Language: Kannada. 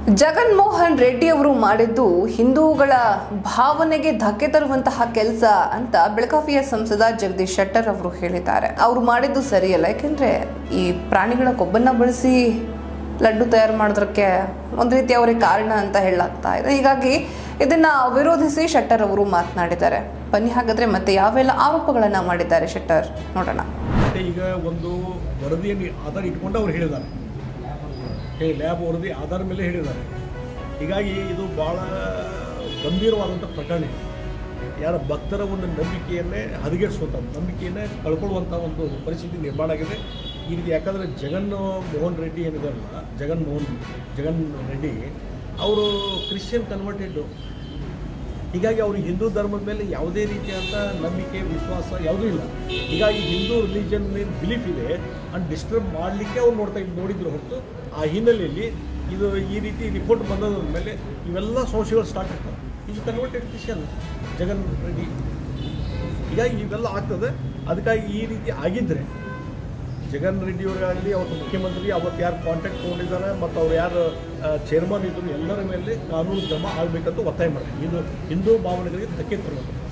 ಜಗನ್ಮೋಹನ್ ರೆಡ್ಡಿ ಅವರು ಮಾಡಿದ್ದು ಹಿಂದೂಗಳ ಭಾವನೆಗೆ ಧಕ್ಕೆ ತರುವಂತಹ ಕೆಲಸ ಅಂತ ಬೆಳಗಾವಿಯ ಸಂಸದ ಜಗದೀಶ್ ಶೆಟ್ಟರ್ ಅವರು ಹೇಳಿದ್ದಾರೆ ಅವರು ಮಾಡಿದ್ದು ಸರಿಯಲ್ಲ ಯಾಕೆಂದ್ರೆ ಈ ಪ್ರಾಣಿಗಳ ಕೊಬ್ಬನ್ನ ಬಳಸಿ ಲಡ್ಡು ತಯಾರು ಮಾಡೋದಕ್ಕೆ ಒಂದು ರೀತಿ ಅವರಿಗೆ ಕಾರಣ ಅಂತ ಹೇಳಲಾಗ್ತಾ ಇದೆ ಹೀಗಾಗಿ ಇದನ್ನ ವಿರೋಧಿಸಿ ಶೆಟ್ಟರ್ ಅವರು ಮಾತನಾಡಿದ್ದಾರೆ ಬನ್ನಿ ಹಾಗಾದ್ರೆ ಮತ್ತೆ ಯಾವೆಲ್ಲ ಆರೋಪಗಳನ್ನ ಮಾಡಿದ್ದಾರೆ ಶೆಟ್ಟರ್ ನೋಡೋಣ ಮತ್ತೆ ಈಗ ಒಂದು ವರದಿಯನ್ನು ಆಧಾರ ಇಟ್ಕೊಂಡು ಅವ್ರು ಹೇಳಿದ್ದಾರೆ ಈ ಲ್ಯಾಬ್ ವರದಿ ಆಧಾರ ಮೇಲೆ ಹೇಳಿದ್ದಾರೆ ಹೀಗಾಗಿ ಇದು ಭಾಳ ಗಂಭೀರವಾದಂಥ ಪ್ರಕರಣ ಇದು. ಯಾರ ಭಕ್ತರ ಒಂದು ನಂಬಿಕೆಯನ್ನೇ ಹದಗೆಡಿಸುವಂಥ ನಂಬಿಕೆಯನ್ನೇ ಕಳ್ಕೊಳ್ಳುವಂಥ ಒಂದು ಪರಿಸ್ಥಿತಿ ನಿರ್ಮಾಣ ಆಗಿದೆ ಈ ರೀತಿ ಯಾಕಂದರೆ ಜಗನ್ ಮೋಹನ್ ರೆಡ್ಡಿ ಏನಿದಾರಲ್ಲ ಜಗನ್ ಮೋಹನ್ ಜಗನ್ ರೆಡ್ಡಿ ಅವರು ಕ್ರಿಶ್ಚಿಯನ್ ಕನ್ವರ್ಟೆಡ್ಡು ಹೀಗಾಗಿ ಅವ್ರಿಗೆ ಹಿಂದೂ ಧರ್ಮದ ಮೇಲೆ ಯಾವುದೇ ರೀತಿಯಾದಂಥ ನಂಬಿಕೆ ವಿಶ್ವಾಸ ಯಾವುದೂ ಇಲ್ಲ ಹೀಗಾಗಿ ಹಿಂದೂ ರಿಲಿಜನ್ ಏನು ಬಿಲೀಫ್ ಇದೆ ಅಂಡ್ ಡಿಸ್ಟರ್ಬ್ ಮಾಡಲಿಕ್ಕೆ ಅವ್ರು ನೋಡ್ತಾ ಇದ್ದು ನೋಡಿದ್ರು ಹೊರತು ಆ ಹಿನ್ನೆಲೆಯಲ್ಲಿ ಇದು ಈ ರೀತಿ ರಿಪೋರ್ಟ್ ಬಂದದ ಮೇಲೆ ಇವೆಲ್ಲ ಸಂಶಯಗಳು ಸ್ಟಾರ್ಟ್ ಆಗ್ತವೆ ಇದು ಕನ್ವರ್ಟೆಡ್ ಕ್ರಿಶ್ಚಿಯನ್ ಜಗನ್ ರೆಡ್ಡಿ ಹೀಗಾಗಿ ಇವೆಲ್ಲ ಆಗ್ತದೆ ಅದಕ್ಕಾಗಿ ಈ ರೀತಿ ಆಗಿದ್ದರೆ ಜಗನ್ ರೆಡ್ಡಿ ಅವರಾಗಲಿ ಅವತ್ತು ಮುಖ್ಯಮಂತ್ರಿ ಅವತ್ತು ಯಾರು ಕಾಂಟ್ಯಾಕ್ಟ್ ತೊಗೊಂಡಿದ್ದಾರೆ ಮತ್ತು ಅವ್ರು ಯಾರು ಚೇರ್ಮನ್ ಇದ್ದರು ಎಲ್ಲರ ಮೇಲೆ ಕಾನೂನು ಕ್ರಮ ಆಗಬೇಕಂತ ಒತ್ತಾಯ ಮಾಡ್ತೀವಿ ಇದು ಹಿಂದೂ ಭಾವನೆಗಳಿಗೆ ಧಕ್ಕೆ ತರುವಂಥದ್ದು